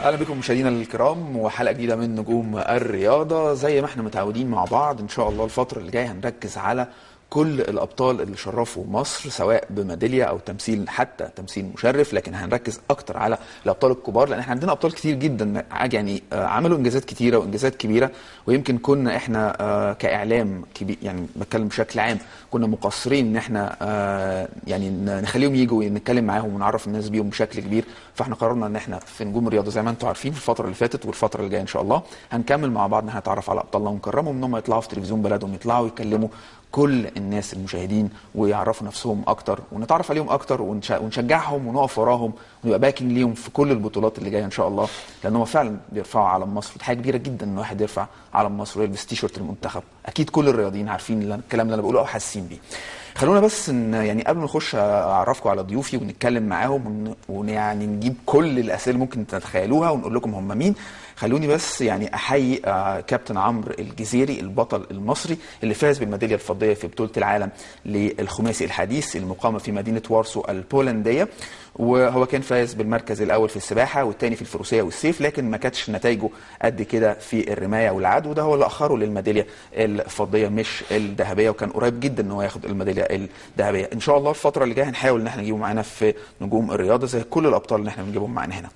اهلا بكم مشاهدينا الكرام وحلقه جديده من نجوم الرياضه زي ما احنا متعودين مع بعض ان شاء الله الفتره اللي جايه هنركز على كل الابطال اللي شرفوا مصر سواء بميداليه او تمثيل حتى تمثيل مشرف لكن هنركز اكتر على الابطال الكبار لان احنا عندنا ابطال كتير جدا يعني آه، عملوا انجازات كتيره وانجازات كبيره ويمكن كنا احنا آه، كاعلام كبير يعني بتكلم بشكل عام كنا مقصرين ان احنا آه، يعني ن- نخليهم يجوا ونتكلم معاهم ونعرف الناس بيهم بشكل كبير فاحنا قررنا ان احنا في نجوم الرياضه زي ما انتم عارفين في الفتره اللي فاتت والفتره اللي جايه ان شاء الله هنكمل مع بعض ان احنا نتعرف على ابطالنا ونكرمهم ان هم يطلعوا في تلفزيون بلدهم يطلعوا يكلموا كل الناس المشاهدين ويعرفوا نفسهم اكتر ونتعرف عليهم اكتر ونش- ونشجعهم ونقف وراهم ونبقى باكين ليهم في كل البطولات اللي جايه ان شاء الله لان هم فعلا بيرفعوا علم مصر ودي حاجه كبيره جدا ان واحد يرفع علم مصر ويلبس تيشيرت المنتخب اكيد كل الرياضيين عارفين اللي- الكلام اللي انا بقوله او حاسين بيه خلونا بس ان يعني قبل ما نخش اعرفكم على ضيوفي ونتكلم معاهم ون- ويعني نجيب كل الاسئله اللي ممكن تتخيلوها ونقول لكم هم مين خلوني بس يعني احيي آه، كابتن عمرو الجزيري البطل المصري اللي فاز بالميداليه الفضيه في بطوله العالم للخماسي الحديث المقامه في مدينه وارسو البولنديه وهو كان فاز بالمركز الاول في السباحه والثاني في الفروسيه والسيف لكن ما كانتش نتائجه قد كده في الرمايه والعد وده هو اللي اخره للميداليه الفضيه مش الذهبيه وكان قريب جدا ان هو ياخد الميداليه الذهبيه ان شاء الله الفتره اللي جايه هنحاول ان احنا نجيبه معانا في نجوم الرياضه زي كل الابطال اللي احنا بنجيبهم معانا هنا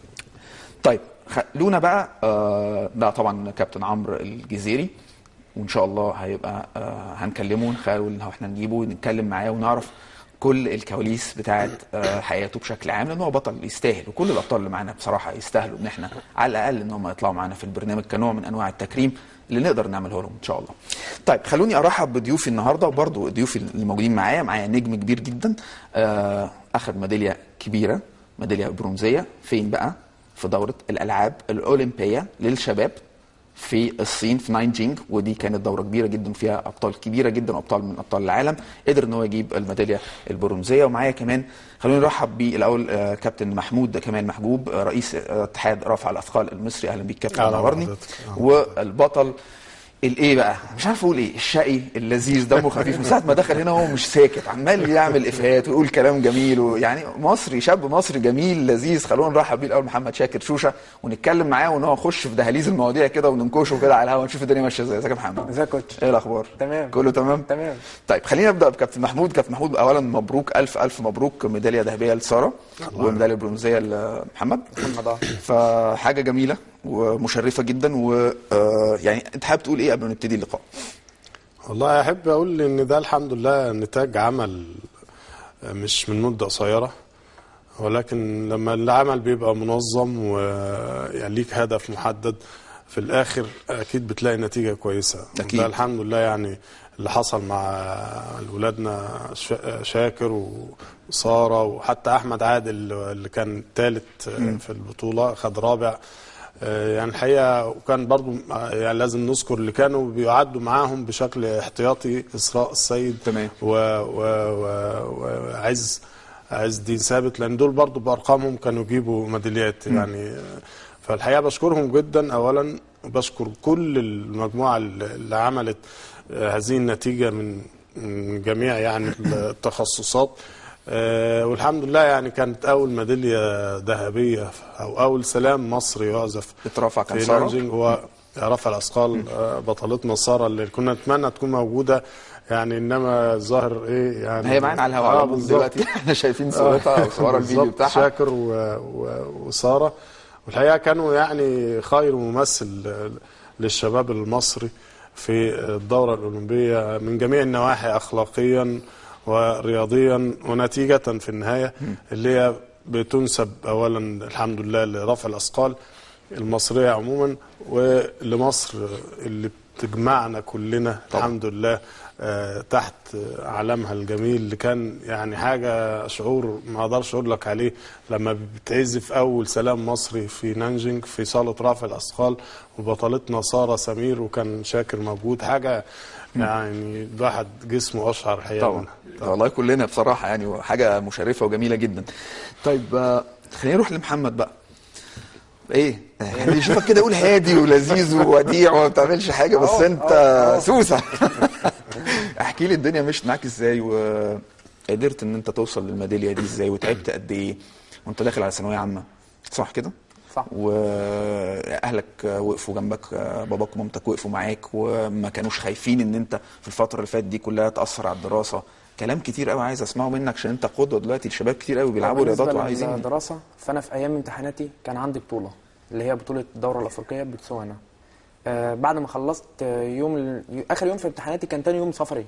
طيب خلونا بقى آه ده طبعا كابتن عمرو الجزيري وان شاء الله هيبقى آه هنكلمه ونحاول ان هو احنا نجيبه ونتكلم معاه ونعرف كل الكواليس بتاعه آه حياته بشكل عام لان هو بطل يستاهل وكل الابطال اللي معانا بصراحه يستاهلوا ان احنا على الاقل ان هم يطلعوا معانا في البرنامج كنوع من انواع التكريم اللي نقدر نعمله لهم ان شاء الله. طيب خلوني ارحب بضيوفي النهارده وبرضه ضيوفي اللي موجودين معايا معايا نجم كبير جدا آه اخذ ميداليه كبيره ميداليه برونزيه فين بقى؟ في دورة الألعاب الأولمبية للشباب في الصين في ناينجينج ودي كانت دورة كبيرة جدا فيها أبطال كبيرة جدا أبطال من أبطال العالم قدر إن هو يجيب الميدالية البرونزية ومعايا كمان خلوني نرحب بالأول آه، كابتن محمود كمال محجوب آه، رئيس آه، اتحاد رفع الأثقال المصري أهلا بيك كابتن أهلا نورني بحضرتك. أهلا. والبطل الايه بقى مش عارف اقول ايه الشقي اللذيذ دمه خفيف من ساعه ما دخل هنا هو مش ساكت عمال يعمل افيهات ويقول كلام جميل ويعني مصري شاب مصري جميل لذيذ خلونا نرحب بيه الاول محمد شاكر شوشه ونتكلم معاه وان هو نخش في دهاليز المواضيع كده وننكشه كده على الهواء نشوف الدنيا ماشيه ازاي ازيك يا محمد ازيك يا كوتش ايه الاخبار تمام. كله تمام تمام. طيب خلينا نبدا بكابتن محمود كابتن محمود اولا مبروك الف الف مبروك ميداليه ذهبيه لساره وميداليه برونزيه لمحمد محمد اه فحاجه جميله ومشرفه جدا ويعني انت حابب تقول ايه قبل ما نبتدي اللقاء والله احب اقول ان ده الحمد لله نتاج عمل مش من مده قصيره ولكن لما العمل بيبقى منظم ويعني ليك هدف محدد في الاخر اكيد بتلاقي نتيجه كويسه أكيد. ده الحمد لله يعني اللي حصل مع ولادنا شا- شاكر وساره وحتى احمد عادل اللي كان ثالث في البطوله خد رابع آه، يعني الحقيقه وكان برضو آه، يعني لازم نذكر اللي كانوا بيعدوا معاهم بشكل احتياطي اسراء السيد تمام. و- و- و- وعز عز الدين ثابت لان دول برضو بارقامهم كانوا يجيبوا ميداليات يعني آه، فالحقيقه بشكرهم جدا اولا بشكر كل المجموعه اللي اللي عملت آه، هذه النتيجه من من جميع يعني التخصصات آه، والحمد لله يعني كانت اول ميداليه ذهبيه او اول سلام مصري يعزف اترفع كان في سارة. نانجينج هو رفع الاثقال آه، بطلتنا ساره اللي كنا نتمنى تكون موجوده يعني انما الظاهر ايه يعني هي معانا على الهواء آه على طول بالظبط. دلوقتي احنا شايفين صورتها وصور الفيديو بالظبط. بتاعها شاكر و... و... وساره والحقيقه كانوا يعني خير ممثل للشباب المصري في الدوره الاولمبيه من جميع النواحي اخلاقيا ورياضيا ونتيجه في النهايه اللي هي بتنسب اولا الحمد لله لرفع الاثقال المصريه عموما ولمصر اللي بتجمعنا كلنا طبعا. الحمد لله آه، تحت علمها الجميل اللي كان يعني حاجه شعور ما اقدرش اقول لك عليه لما بتعزف اول سلام مصري في نانجينج في صاله رفع الاثقال وبطلتنا ساره سمير وكان شاكر موجود حاجه يعني الواحد جسمه اشعر الحقيقه طبعا منها. والله كلنا بصراحه يعني حاجه مشرفه وجميله جدا طيب آه، خلينا نروح لمحمد بقى ايه يعني يشوفك كده يقول هادي ولذيذ ووديع وما بتعملش حاجه بس أهو، انت أهو، أهو. سوسه احكي لي الدنيا مشت معاك ازاي وقدرت ان انت توصل للميداليه دي ازاي وتعبت قد ايه وانت داخل على ثانويه عامه صح كده صح. واهلك وقفوا جنبك باباك ومامتك وقفوا معاك وما كانوش خايفين ان انت في الفتره اللي فاتت دي كلها تاثر على الدراسه كلام كتير قوي عايز اسمعه منك عشان انت قدوه دلوقتي لشباب كتير قوي بيلعبوا بالنسبة رياضات وعايزين للدراسة فأنا في أيام امتحاناتي كان عندي بطولة اللي هي بطولة الدورة الأفريقية بتسوانا آه بعد ما خلصت آه، يوم ال... آخر يوم في امتحاناتي كان تاني يوم سفري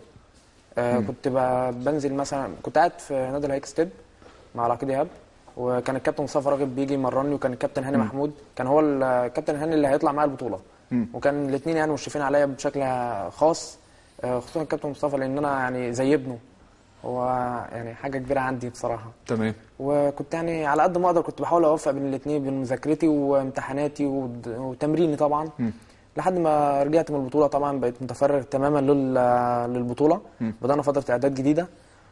آه كنت ب... بنزل مثلا كنت قاعد في نادي الهيك ستيب مع العقيد ايهاب وكان الكابتن مصطفى راغب بيجي يمرني وكان الكابتن هاني محمود كان هو الكابتن هاني اللي هيطلع معايا البطولة وكان الاثنين يعني مشرفين عليا بشكل خاص آه خصوصا الكابتن مصطفى لأن أنا يعني زي ابنه هو يعني حاجة كبيرة عندي بصراحة تمام وكنت يعني على قد ما اقدر كنت بحاول اوفق بين الاثنين بين مذاكرتي وامتحاناتي ود- وتمريني طبعا لحد ما رجعت من البطوله طبعا بقيت متفرغ تماما لل- للبطوله بدانا فتره اعداد جديده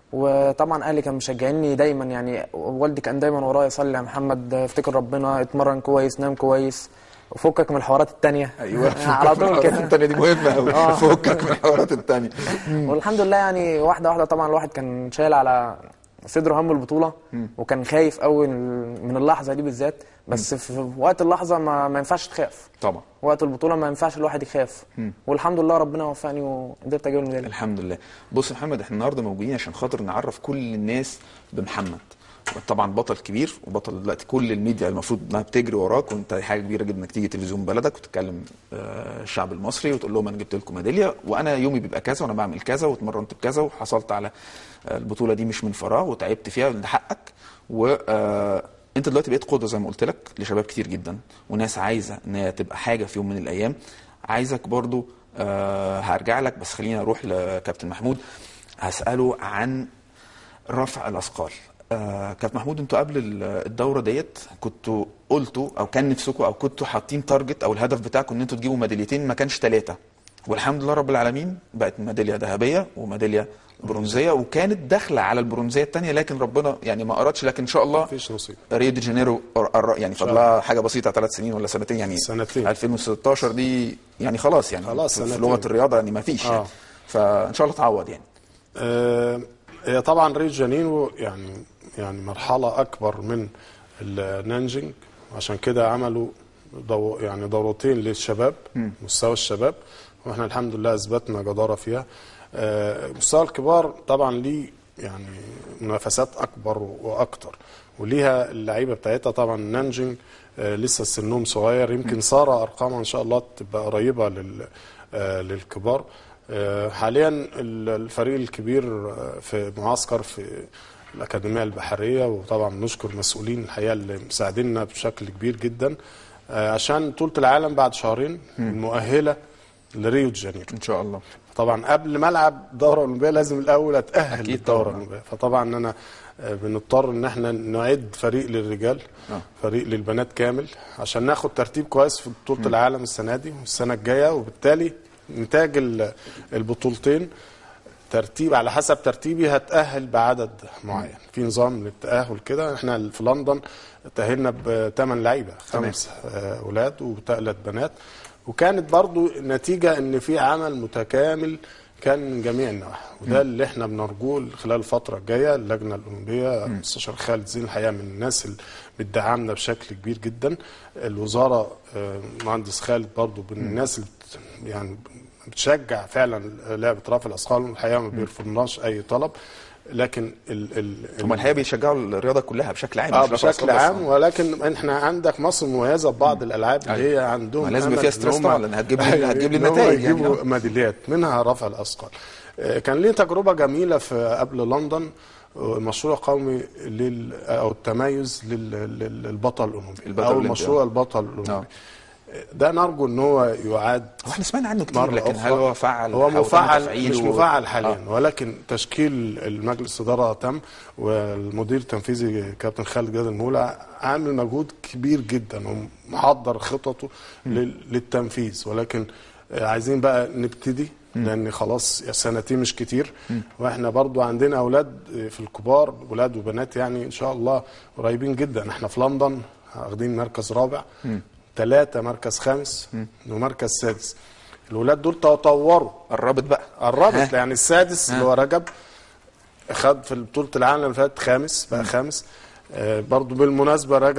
وطبعا اهلي كانوا مشجعيني دايما يعني والدي كان دايما ورايا صلي يا محمد افتكر ربنا اتمرن كويس نام كويس وفكك من الحوارات التانية ايوه على طول الحوارات كده التانية دي مهمه قوي آه. فكك من الحوارات التانية والحمد لله يعني واحده واحده طبعا الواحد كان شايل على صدره هم البطوله وكان خايف قوي من اللحظه دي بالذات بس في وقت اللحظه ما, ما ينفعش تخاف طبعا وقت البطوله ما ينفعش الواحد يخاف والحمد لله ربنا وفقني وقدرت اجيب الميداليه الحمد لله بص يا محمد احنا النهارده موجودين عشان خاطر نعرف كل الناس بمحمد طبعا بطل كبير وبطل دلوقتي كل الميديا المفروض انها بتجري وراك وانت حاجه كبيره جدا انك تيجي تلفزيون بلدك وتتكلم آه، الشعب المصري وتقول لهم انا جبت لكم ميداليه وانا يومي بيبقى كذا وانا بعمل كذا واتمرنت بكذا وحصلت على آه، البطوله دي مش من فراغ وتعبت فيها ده حقك و آه، انت دلوقتي بقيت قدوه زي ما قلت لك لشباب كتير جدا وناس عايزه ان هي تبقى حاجه في يوم من الايام عايزك برضو آه، هرجع لك بس خلينا اروح لكابتن محمود هساله عن رفع الاثقال آه كابتن محمود انتوا قبل ال- الدوره ديت كنتوا قلتوا او كان نفسكم او كنتوا حاطين تارجت او الهدف بتاعكم ان انتوا تجيبوا ميداليتين ما كانش ثلاثه والحمد لله رب العالمين بقت ميداليه ذهبيه وميداليه برونزيه وكانت داخله على البرونزيه الثانيه لكن ربنا يعني ما ارادش لكن ان شاء الله مفيش نصيب ريو دي جانيرو قر- قر- يعني فضلها حاجه بسيطه ثلاث سنين ولا سنتين يعني سنتين. 2016 دي يعني خلاص يعني خلاص في- في سنتين. لغه الرياضه يعني ما فيش يعني آه. فان شاء الله تعوض يعني آه، هي طبعا ريو جانيرو يعني يعني مرحله اكبر من النانجينج عشان كده عملوا دو يعني دورتين للشباب مستوى الشباب واحنا الحمد لله اثبتنا جداره فيها آه، مستوى الكبار طبعا ليه يعني منافسات اكبر واكتر وليها اللعيبه بتاعتها طبعا نانجينج آه، لسه سنهم صغير يمكن ساره ارقامها ان شاء الله تبقى قريبه لل آه، للكبار آه، حاليا ال- الفريق الكبير آه، في معسكر في الأكاديمية البحرية وطبعا نشكر مسؤولين الحقيقة اللي مساعديننا بشكل كبير جدا آه، عشان بطولة العالم بعد شهرين المؤهلة لريو دي جانيرو ان شاء الله طبعا قبل ما العب دوره اولمبيه لازم الاول اتاهل أكيد للدوره طبعاً. الاولمبيه فطبعا انا آه، بنضطر ان احنا نعد فريق للرجال آه. فريق للبنات كامل عشان ناخد ترتيب كويس في بطوله العالم السنه دي والسنه الجايه وبالتالي نتاج ال- البطولتين ترتيب على حسب ترتيبي هتأهل بعدد معين في نظام للتأهل كده احنا في لندن تأهلنا بثمان لعيبة تمام. خمس آه، أولاد وثلاث بنات وكانت برضو نتيجة ان في عمل متكامل كان من جميع النواحي وده اللي احنا بنرجوه خلال الفترة الجاية اللجنة الأولمبية مستشار خالد زين الحقيقة من الناس اللي بتدعمنا بشكل كبير جدا الوزارة آه، مهندس خالد برضو من الناس اللي بت- يعني بتشجع فعلا لعبة رفع الأثقال الحقيقة ما بيرفضناش أي طلب لكن ال ال هم الحقيقه بيشجعوا الرياضه كلها بشكل عام اه مش رفع بشكل أثقال بس. عام ولكن احنا عندك مصر مميزه ببعض الالعاب اللي أيوة. هي عندهم ما لازم أمل يبقى فيها إن ستريس هم- طبعاً، لأن هتجيب لي- أيوة، هتجيب لي إن هم نتائج يعني. يجيبوا ميداليات منها رفع الاثقال آه، كان ليه تجربه جميله في قبل لندن آه، مشروع قومي لل او التميز لل- لل- للبطل الاولمبي البطل او الأولمبي، مشروع آه. البطل الاولمبي آه. ده نرجو ان هو يعاد هو احنا سمعنا عنه كتير مرة لكن أخرى. هل هو فعل هو أو تم مفعل تفعيله؟ مش مفعل حاليا آه. آه. ولكن تشكيل المجلس الاداره تم والمدير التنفيذي كابتن خالد جاد المولى عامل مجهود كبير جدا ومحضر خططه لل- للتنفيذ ولكن آه، عايزين بقى نبتدي لان خلاص سنتين مش كتير واحنا برضو عندنا اولاد في الكبار ولاد وبنات يعني ان شاء الله قريبين جدا احنا في لندن واخدين مركز رابع ثلاثة مركز خامس ومركز سادس الولاد دول تطوروا قربت بقى قربت ها؟ يعني السادس اللي هو رجب خد في بطولة العالم اللي فاتت خامس بقى خامس آه برضو بالمناسبة رجب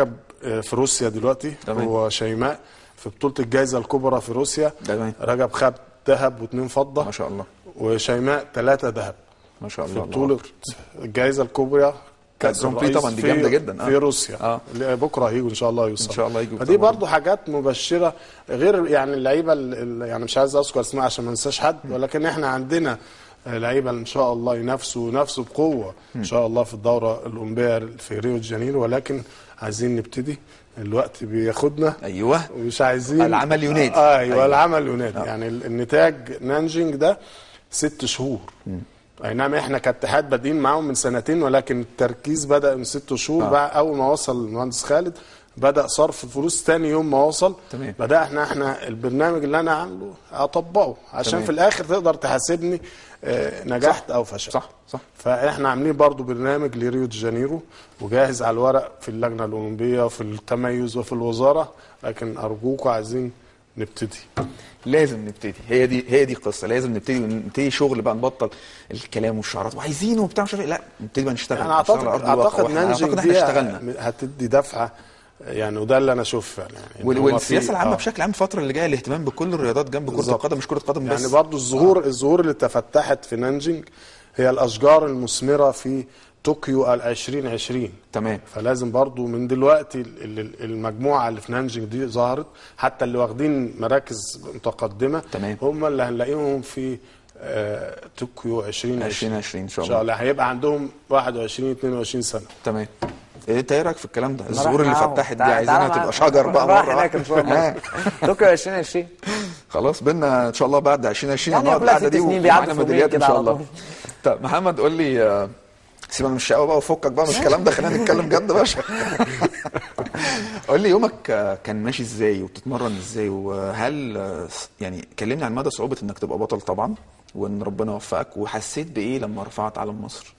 آه، في روسيا دلوقتي تمام. هو شيماء في بطوله الجائزه الكبرى في روسيا تمام. رجب خد ذهب واثنين فضه ما شاء الله وشيماء ثلاثه ذهب ما شاء في الله بطوله الجائزه الكبرى كاس الجراند بري الرئيس طبعا دي في- جامدة جدا، آه. في روسيا آه. اللي بكره هيجوا ان شاء الله يوصلوا إن شاء الله يجوا فدي طبعاً. برضو حاجات مبشره غير يعني اللعيبه ال- ال- يعني مش عايز اذكر اسماء عشان ما انساش حد ولكن احنا عندنا لعيبه ان شاء الله ينافسوا ينافسوا بقوه ان شاء الله في الدوره الاولمبيه في ريو دي جانيرو ولكن عايزين نبتدي الوقت بياخدنا ايوه ومش عايزين العمل ينادي. آه ايوه, أيوة. أيوة. العمل ينادي يعني ال- النتاج نانجينج ده ست شهور اي نعم احنا كاتحاد بادئين معاهم من سنتين ولكن التركيز بدا من ست شهور آه. آه. بقى اول ما وصل المهندس خالد بدا صرف فلوس تاني يوم ما وصل تمام. بدانا احنا البرنامج اللي انا عامله اطبقه عشان تمام. في الاخر تقدر تحاسبني آه، نجحت او فشلت صح صح فاحنا عاملين برضو برنامج لريو دي جانيرو وجاهز على الورق في اللجنه الاولمبيه وفي التميز وفي الوزاره لكن ارجوكم عايزين نبتدي لازم نبتدي هي دي هي دي القصه لازم نبتدي نبتدي شغل بقى نبطل الكلام والشعارات وعايزينه وبتاع مش عارف إيه. لا نبتدي بقى نشتغل انا نشتغل اعتقد على أرض الواقع. اعتقد وإحنا- نانجينج اعتقد احنا دي اشتغلنا هتدي دفعه يعني وده اللي انا اشوفه يعني إن وال- هما والسياسه في- العامه آه. بشكل عام الفتره اللي جايه الاهتمام بكل الرياضات جنب كره بالظبط. القدم مش كره قدم بس يعني برضو الظهور الظهور اللي تفتحت في نانجينج هي الاشجار المثمره في طوكيو ال 2020 تمام فلازم برضو من دلوقتي ال- ال- المجموعه اللي في نانجينج دي ظهرت حتى اللي واخدين مراكز متقدمه تمام. هم اللي هنلاقيهم في آه، طوكيو 2020 2020 ان شاء ان شاء الله الله هيبقى عندهم 21 22 سنه تمام إيه انت ايه رايك في الكلام ده أنا الظهور رايح اللي معاهم. فتحت دي تعال- عايزينها تعال تبقى معاهم. شجر بقى رايح مره هناك ان شاء الله آه. طوكيو 2020 خلاص بينا ان شاء الله بعد 2020 يعني هنقعد كلها القعده ست دي سنين ومعانا بيعدوا في ميداليات ان يومين كده شاء على الله طول. طب محمد قول لي آه، سيبنا من الشقاوه بقى وفكك بقى من الكلام ده خلينا نتكلم جد يا باشا قول لي يومك آه، كان ماشي ازاي وبتتمرن ازاي وهل آه، يعني كلمني عن مدى صعوبه انك تبقى بطل طبعا وان ربنا وفقك وحسيت بايه لما رفعت علم مصر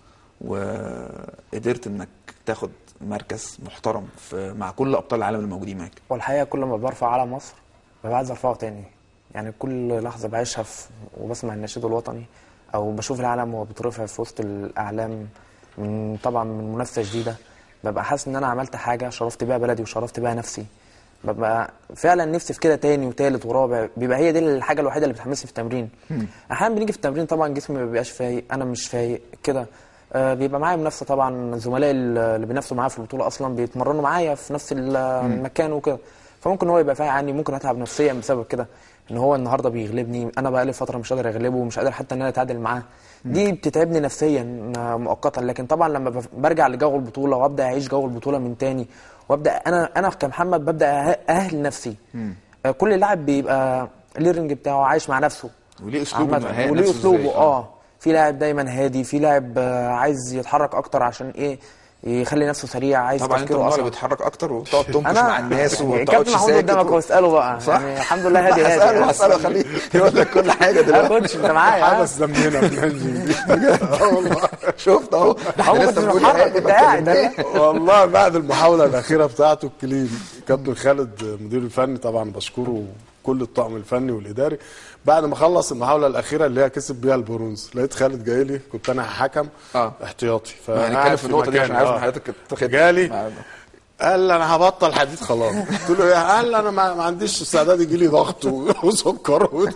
وقدرت انك تاخد مركز محترم في مع كل ابطال العالم الموجودين معاك والحقيقه كل ما برفع علم مصر ببقى عايز ارفعه تاني يعني كل لحظه بعيشها في وبسمع النشيد الوطني او بشوف العلم وهو بيترفع في وسط الاعلام من طبعا من منافسه جديده ببقى حاسس ان انا عملت حاجه شرفت بيها بلدي وشرفت بيها نفسي ببقى فعلا نفسي في كده تاني وتالت ورابع بيبقى هي دي الحاجه الوحيده اللي بتحمسني في التمرين احيانا بنيجي في التمرين طبعا جسمي ما بيبقاش فايق انا مش فايق كده آه، بيبقى معايا منافسه طبعا زملائي اللي بينافسوا معايا في البطوله اصلا بيتمرنوا معايا في نفس ال- المكان وكده فممكن هو يبقى فايق عني ممكن اتعب نفسيا بسبب كده ان هو النهارده بيغلبني انا بقالي فتره مش قادر اغلبه ومش قادر حتى ان انا اتعادل معاه دي بتتعبني نفسيا آه، مؤقتا لكن طبعا لما بف- برجع لجو البطوله وابدا اعيش جو البطوله من تاني وابدا انا انا كمحمد ببدا أه- اهل نفسي آه، كل لاعب بيبقى ليه الرينج بتاعه عايش مع نفسه وليه اسلوبه عامة. إنه يهيئ وليه نفسه اسلوبه إزاي. اه في لاعب دايما هادي في لاعب آه، عايز يتحرك اكتر عشان ايه يخلي نفسه سريع عايز طبعا انت تفكيره النهار اللي اسرع بيتحرك اكتر وبتقعد تنكش انا مع الناس وما يعني بتقعدش كابتن محمود ساكت قدامك و- واساله بقى صح؟ يعني الحمد لله هادي هادي هسأله يعني. هسأله خليه يقول لك كل حاجه يا دلوقتي كوتش انت معايا ها؟ حدث دمنا في نانجينج دي اه والله شفت اهو ده احنا هو لسه كنت بنقول يا بتحرك هادي انت ما قاعد اتكلمناش. والله بعد المحاولة الأخيرة بتاعته الكلين كابتن خالد مدير الفني طبعا بشكره كل الطاقم الفني والإداري بعد ما خلص المحاولة الأخيرة اللي هي كسب بيها البرونز لقيت خالد جاي لي كنت أنا حكم آه. احتياطي ما هنتكلم فقاعد في النقطه دي عشان مكاني. عارف ان آه. حضرتك تاخد جالي قال لي انا هبطل حديد خلاص قلت له إيه؟ قال لي انا ما, ما عنديش استعداد يجي لي ضغط و- وسكر و-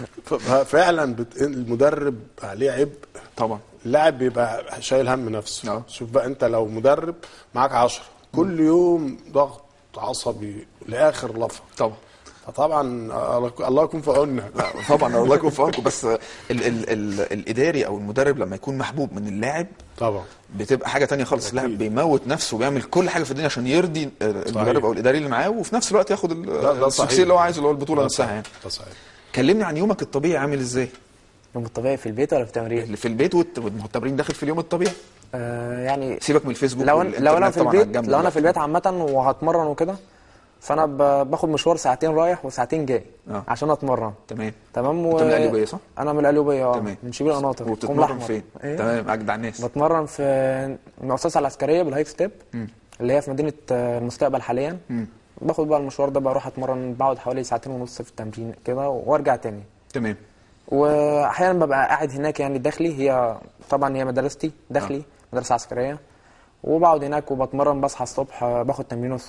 ففعلا بت... المدرب عليه عبء طبعا اللاعب بيبقى شايل هم نفسه آه. شوف بقى انت لو مدرب معاك عشرة كل يوم ضغط عصبي لاخر لفظ طبعا فطبعا الله يكون في عوننا طبعا الله يكون في عونكم بس ال ال ال الاداري او المدرب لما يكون محبوب من اللاعب طبعا بتبقى حاجه تانية خالص اللاعب بيموت نفسه وبيعمل كل حاجه في الدنيا عشان يرضي المدرب او الاداري اللي معاه وفي نفس الوقت ياخد ال- ده- ده صحيح. السكسي اللي هو عايزه اللي هو البطوله ده نفسها صحيح. يعني ده صحيح كلمني عن يومك الطبيعي عامل ازاي يوم الطبيعي في البيت ولا في التمرين؟ اللي في البيت والت- والتمرين داخل في اليوم الطبيعي آه يعني سيبك من الفيسبوك لو أنا- والإنترنت لو انا في طبعاً على البيت الجنب لو انا في دلوقتي. البيت عامه وهتمرن وكده فانا ب- باخد مشوار ساعتين رايح وساعتين جاي آه. عشان اتمرن تمام تمام أنت من القليوبية صح؟ انا من القليوبيه اه تمام من شبيل قناطر كوم وبتتمرن الأحمر. فين؟ إيه؟ تمام اجدع الناس بتمرن في المؤسسه العسكريه بالهايك ستيب اللي هي في مدينه آه، المستقبل حاليا باخد بقى المشوار ده بروح اتمرن بقعد حوالي ساعتين ونص في التمرين كده وارجع تاني تمام واحيانا ببقى قاعد هناك يعني داخلي هي طبعا هي مدرستي داخلي مدرسه عسكريه وبقعد هناك وبتمرن بصحى الصبح آه، باخد تمرين الصبح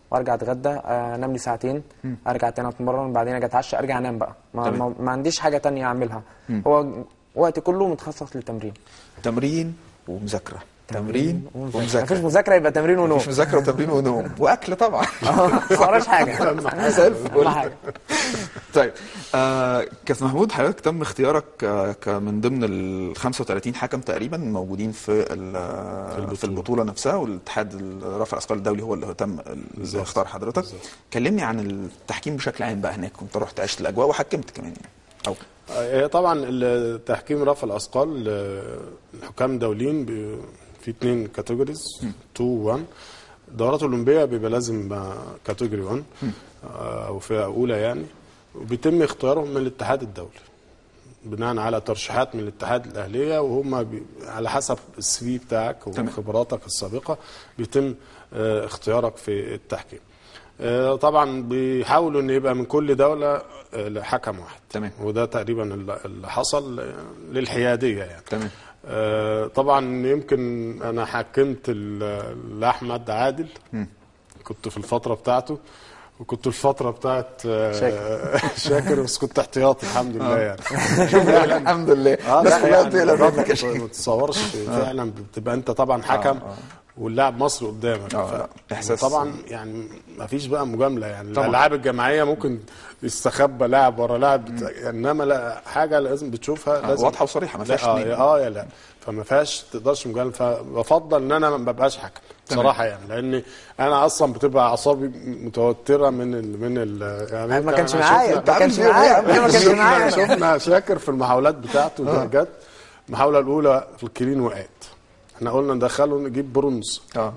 وارجع اتغدى آه، انام لي ساعتين ارجع تاني اتمرن بعدين اجي اتعشى ارجع انام بقى ما, تمام. ما, ما عنديش حاجه تانية اعملها هو وقتي كله متخصص للتمرين تمرين ومذاكره تمرين مفيش ومذاكره مذاكره يبقى تمرين ونوم مش مذاكره وتمرين ونوم واكل طبعا ما وراش حاجه زي الفل. أهم حاجة. طيب آه كابتن محمود حضرتك تم اختيارك آه ك- من ضمن ال 35 حكم تقريبا موجودين في ال- في البطوله نفسها والاتحاد رفع الاثقال الدولي هو اللي تم اللي اختار حضرتك كلمني عن التحكيم بشكل عام بقى هناك كنت رحت عشت الاجواء وحكمت كمان يعني او هي طبعا التحكيم رفع الاثقال آه، الحكام الدوليين بي- في اثنين كاتيجوريز 2 1 الدورات الاولمبيه بيبقى لازم كاتيجوري 1 آه، او فئه اولى يعني وبيتم اختيارهم من الاتحاد الدولي بناء على ترشيحات من الاتحاد الاهليه وهم بي على حسب السي في بتاعك تمام. وخبراتك السابقه بيتم آه، اختيارك في التحكيم آه، طبعا بيحاولوا ان يبقى من كل دوله آه، حكم واحد تمام. وده تقريبا اللي اللي حصل آه، للحياديه يعني تمام آه، طبعا يمكن انا حكمت ال- لاحمد عادل كنت في الفتره بتاعته وكنت الفتره بتاعت آه، شاكر. شاكر بس كنت احتياطي الحمد لله يعني الحمد لله اه الناس لا كلها يعني بتقلق الوضع منك يا ما شيخ. تتصورش فعلا بتبقى انت طبعا حكم واللاعب مصري قدامك آه، لا، إحساس- طبعا يعني ما فيش بقى مجامله يعني طبعا. الالعاب الجماعيه ممكن يستخبى لاعب ورا لاعب بت- انما لا حاجه لازم بتشوفها آه، لازم واضحة وصريحة، ما لا، فيهاش اتنين. اه اه يا لا فما فيهاش تقدرش مجامله فبفضل ان انا ما ببقاش حكم تمام. صراحه يعني لان انا اصلا بتبقى اعصابي متوتره من ال من ال يعني ما إحنا كانش شفنا- معايا ما عامل كانش فيهم إيه يا معايا عم؟ ما كانش شفنا معايا شفنا شاكر في المحاولات بتاعته دي جت المحاوله الاولى في الكلين وقعت احنا قلنا ندخله نجيب برونز آه.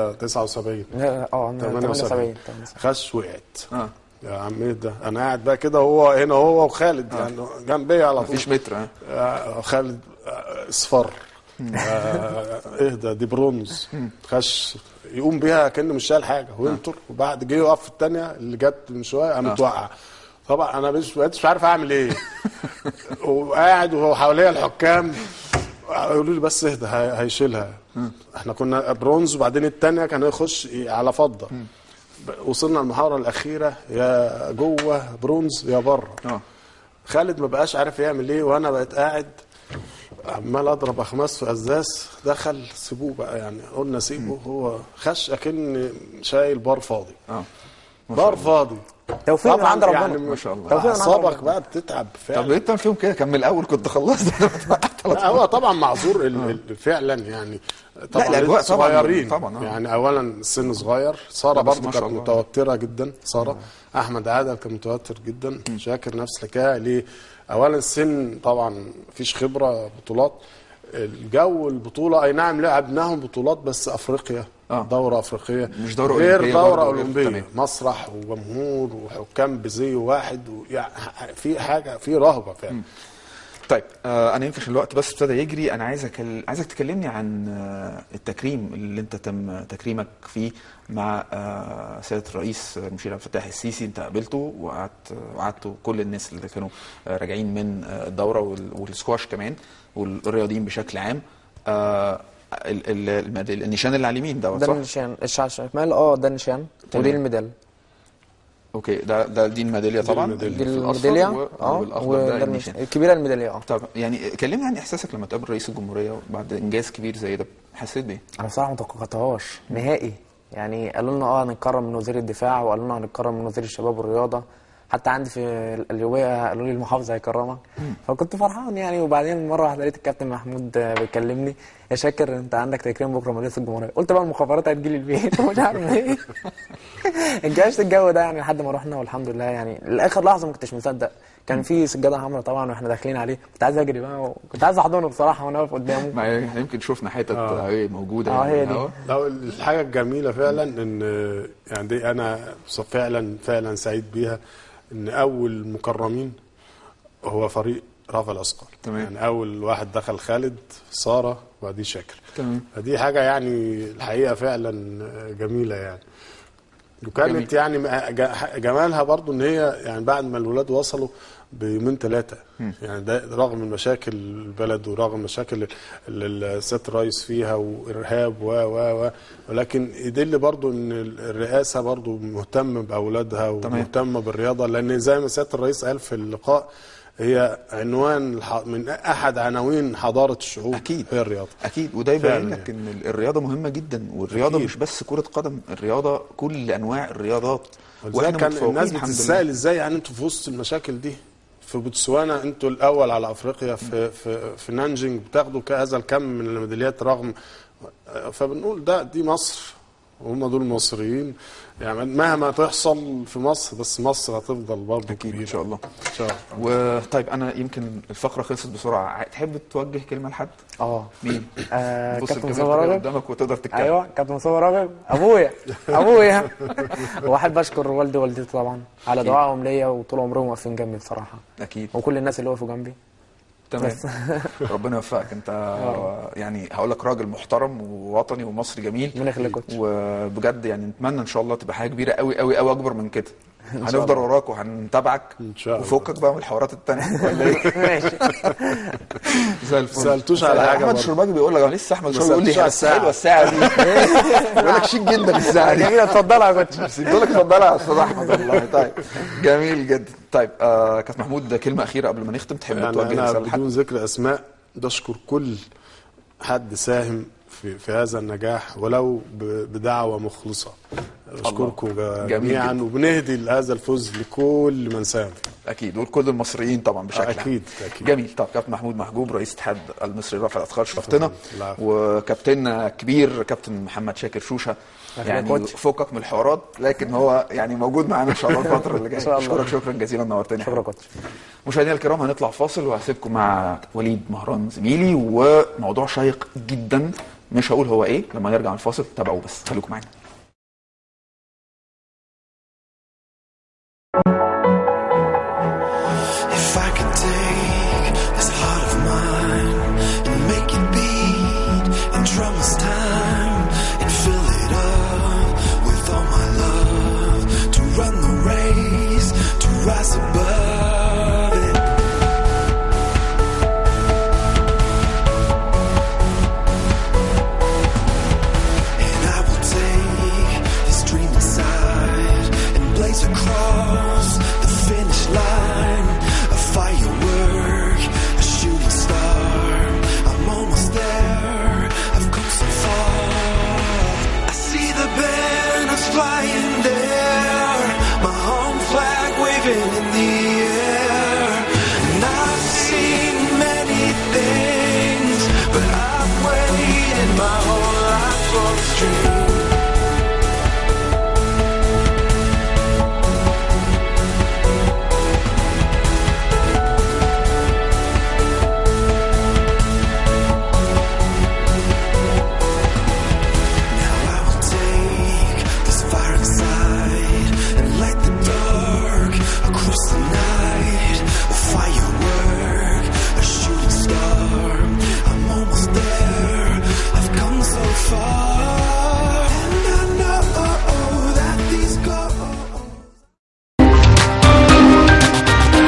179 اه 78 78 خش وقعت اه يا عم ايه ده انا قاعد بقى كده هو هنا هو وخالد يعني جنبي على طول مفيش متر ها آه، خالد آه، اصفر آه، اهدى دي برونز خش يقوم بيها كانه مش شايل حاجه وينطر وبعد جه يقف في الثانيه اللي جت من شويه قامت واقعه طبعا انا مش مش عارف اعمل ايه وقاعد وهو حواليا الحكام يقولوا لي بس اهدى هي- هيشيلها احنا كنا برونز وبعدين الثانيه كان يخش على فضه ب- وصلنا المحاوره الاخيره يا جوه برونز يا بره اه خالد ما بقاش عارف يعمل ايه وانا بقيت قاعد عمال اضرب اخماس في ازاز دخل سيبوه بقى يعني قلنا سيبه هو خش اكن شايل بار فاضي اه بار فاضي توفيق من طبعاً عند ربنا يعني ما شاء الله. توفيق من عند اعصابك ربنا. بقى بتتعب طب فعلا ليه انت فيهم كده كان من الاول كنت خلصت لا هو طبعا معذور ال- ال- فعلا يعني طبعا الأجواء لسه طبعاً، صغيرين طبعا، آه. يعني اولا السن صغير ساره لا، بس برضه ما شاء كانت الله. متوتره جدا ساره احمد عادل كان متوتر جدا شاكر نفس الحكايه ليه اولا السن طبعا مفيش خبره بطولات الجو البطوله اي نعم لعبناهم بطولات بس افريقيا آه. دوره افريقيه مش دورة غير أولمبية دوره برضه، غير- اولمبيه تمام. مسرح وجمهور وحكام بزي واحد و- يعني في حاجه في رهبه فعلا طيب آه انا يمكن عشان الوقت بس ابتدى يجري انا عايز أكل... عايزك تكلمني عن آه التكريم اللي انت تم تكريمك فيه مع آه سياده الرئيس المشير عبد الفتاح السيسي انت قابلته وقعدت وقعدتوا كل الناس اللي كانوا آه راجعين من آه الدوره وال... والسكواش كمان والرياضيين بشكل عام آه ال... ال... المد... النشان اللي على اليمين دوت ده صح؟ النشان الشعر الشمال اه ده النشان تمام. ودي الميدال اوكي ده ده دي الميداليه طبعا الميدالية. دي في الأصفر الميداليه و... اه والاخضر وده ده النشان النشان الكبيره الميداليه اه طب يعني كلمني عن احساسك لما تقابل رئيس الجمهوريه بعد انجاز كبير زي ده حسيت بايه؟ انا بصراحه ما توقعتهاش نهائي يعني قالوا لنا اه هنتكرم من وزير الدفاع وقالوا لنا هنتكرم من وزير الشباب والرياضه حتى عندي في اليوميه قالوا لي المحافظ هيكرمك فكنت فرحان يعني وبعدين مره واحده لقيت الكابتن محمود آه، بيكلمني يا شاكر انت عندك تكريم بكره من رئيس الجمهوريه قلت بقى المخابرات هتجيلي البيت ومش عارف ايه انجزت الجو ده يعني لحد ما رحنا والحمد لله يعني لاخر لحظه ما كنتش مصدق كان في سجاده حمراء طبعا واحنا داخلين عليه كنت عايز اجري بقى وكنت عايز احضنه بصراحه وانا واقف قدامه ما احنا يمكن شفنا حتت آه. آه. موجوده آه، يعني هي من دي. الهوا. لو الحاجة الجميلة فعلا ان يعني دي انا فعلا فعلا سعيد بيها ان اول مكرمين هو فريق رفع الاثقال تمام. يعني اول واحد دخل خالد سارة وبعدين شاكر تمام. فدي حاجة يعني الحقيقة فعلا جميلة يعني وكانت يعني م- ج- جمالها برضو ان هي يعني بعد ما الولاد وصلوا بيومين ثلاثه يعني ده رغم مشاكل البلد ورغم مشاكل ال- ال- سياده الرئيس فيها وارهاب و و و ولكن يدل برضو ان ال- الرئاسه برضو مهتمه باولادها ومهتمه بالرياضه لان زي ما سياده الرئيس قال في اللقاء هي عنوان الح- من احد عناوين حضاره الشعوب أكيد. هي الرياضه اكيد وده يبين فعلا لك يعني. ان ال- الرياضه مهمه جدا والرياضه أكيد. مش بس كره قدم الرياضه كل انواع الرياضات ولذلك كان متفوقين الناس الحمد بتتساءل لله ازاي يعني انتوا في وسط المشاكل دي في بوتسوانا انتوا الاول على افريقيا في في في نانجينج بتاخدوا هذا الكم من الميداليات رغم فبنقول ده دي مصر وهم دول مصريين يعني مهما تحصل في مصر بس مصر هتفضل برضه اكيد كبيره ان شاء الله ان شاء الله وطيب انا يمكن الفقره خلصت بسرعه تحب توجه كلمه لحد اه مين آه، بص كابتن الكاميرا مصطفى كده راغب قدامك وتقدر تتكلم ايوه كابتن مصطفى راغب ابويا ابويا واحب اشكر والدي ووالدتي طبعا على أكيد. دعائهم ليا وطول عمرهم واقفين جنبي بصراحه اكيد وكل الناس اللي وقفوا جنبي تمام بس. ربنا يوفقك انت يعني هقول لك راجل محترم ووطني ومصري جميل ربنا يخليك يا كوتش. وبجد يعني نتمنى ان شاء الله تبقى حاجه كبيره قوي قوي قوي اكبر من كده شاء هنفضل الله. وراك وهنتابعك إن شاء الله. وفكك بقى من الحوارات التانية ولا ايه؟ ماشي زي الفل سألتوش على حاجة احمد برضه. الشرباجي بيقول لك أنا لسه احمد ما الشرباجي بيقول لي سألتوش على حلوه الساعه دي بيقول لك شيك جدا الساعه دي جميله اتفضلها يا كوتش بس يقول لك اتفضل يا استاذ احمد والله طيب جميل جدا طيب آه كابتن محمود كلمه اخيره قبل ما نختم تحب يعني توجه انا رساله لحد بدون ذكر اسماء بشكر كل حد ساهم في, في هذا النجاح ولو ب- بدعوه مخلصه اشكركم جميل جميعا جدا. وبنهدي هذا الفوز لكل من ساهم فيه اكيد ولكل المصريين طبعا بشكل عام أكيد، أكيد. جميل طب كابتن محمود محجوب رئيس اتحاد المصري لرفع الاثقال شرفتنا العفو. وكابتننا كبير كابتن محمد شاكر شوشه أهلا يعني كوتش. فكك من الحوارات لكن هو يعني موجود معانا ان شاء الله الفتره اللي جايه إن شاء الله. اشكرك شكرا جزيلا نورتني يا شكرا حبيبي. كوتش مشاهدينا الكرام هنطلع فاصل وهسيبكم مع وليد مهران زميلي وموضوع شيق جدا مش هقول هو ايه لما نرجع من الفاصل تابعوه بس خليكم معانا